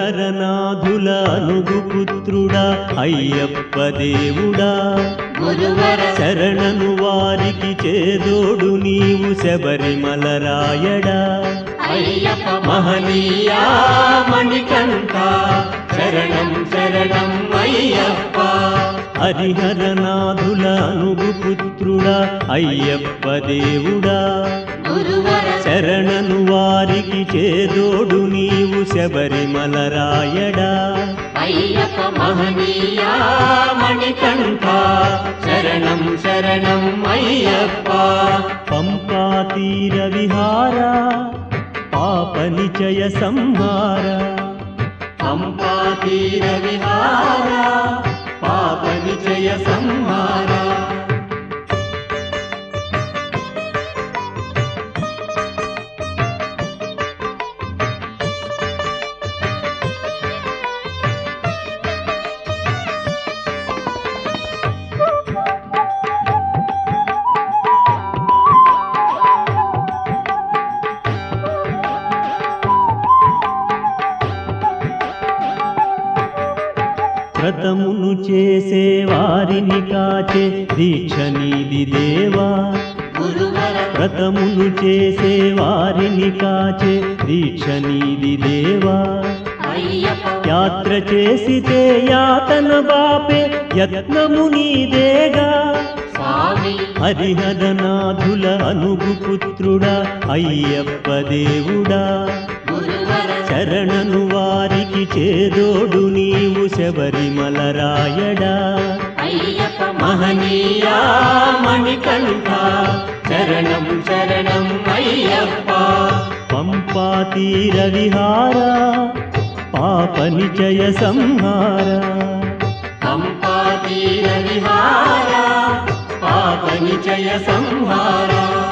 హరిహరనాథుల అనుగు పుత్రుడా అయ్యప్ప దేవుడా గురువర శరణను వారికి చేదోడు నీవు శబరిమల రాయడా అయ్యప్ప మహనీయా మణికంఠ శరణం శరణం అయ్యప్ప హరిహరనాథుల అనుగు పుత్రుడా అయ్యప్ప దేవుడా గురువర శరణను వారికి చేదోడు నీవు శబరిమల రాయడా అయ్యప్ప మహనీయా మణికంఠ శరణం శరణం అయ్యప్ప పంపా తీర విహార పాప నిచయ సంహార పంపా తీర విహార పాప నిచయ సంహార వ్రతమును చేసే వారిని కాచే దీక్ష నీది దేవా గురువర వ్రతమును చేసే వారిని కాచే దీక్ష నీది దేవా అయ్యప్ప యాత్ర చేసితే యాతన బాపే యత్నము నీదేగా స్వామి హరిహరనాథుల అనుగు పుత్రుడా అయ్యప్ప దేవుడా గురువర శరణను వారికి చేదోడు నీవు శబరిమల రాయడా అయ్యప్ప మహనీయా మణికంఠ శరణం శరణం అయ్యప్ప పంపా తీర విహార పాప నిచయ సంహార పంపా తీర విహార పాప నిచయ సంహార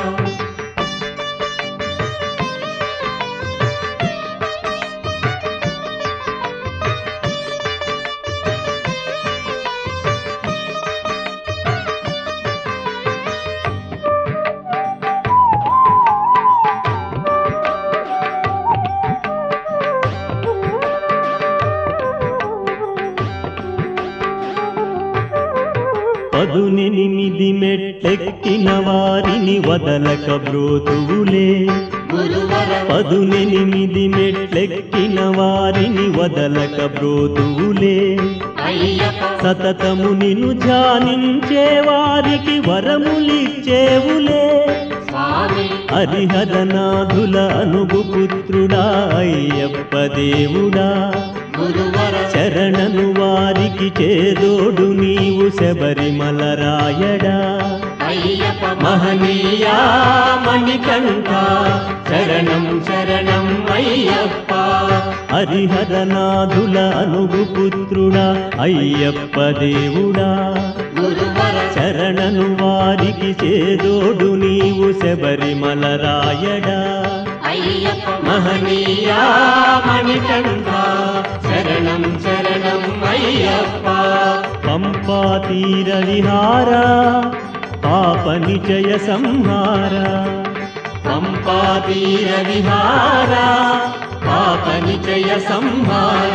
పదునెనిమిది మెట్లెక్కిన వారిని వదలక బ్రోతువులే గురువర పదునెనిమిది మెట్లెక్కిన వారిని వదలక బ్రోతువులే అయ్యప్ప సతతము నిన్ను ధ్యానించే వారికి వరములిచ్చేవులే స్వామి హరిహరనాథుల అనుగు పుత్రుడా అయ్యప్ప దేవుడా గురువర శరణను వారికి చేదోడు నీవు శబరిమల రాయడా అయ్యప్ప మహనీయా మణికంఠ శరణం శరణం అయ్యప్ప హరిహరనాథుల అనుగు పుత్రుడా అయ్యప్ప దేవుడా గురువర శరణను వారికి చేదోడు నీవు శబరిమల రాయడా అయ్యప్ప మహనీయా మణికంఠ శరణం శరణం అయ్యప్ప పంపా తీర విహార పాప నిచయ సంహార పంపా తీర విహార పాప నిచయ సంహార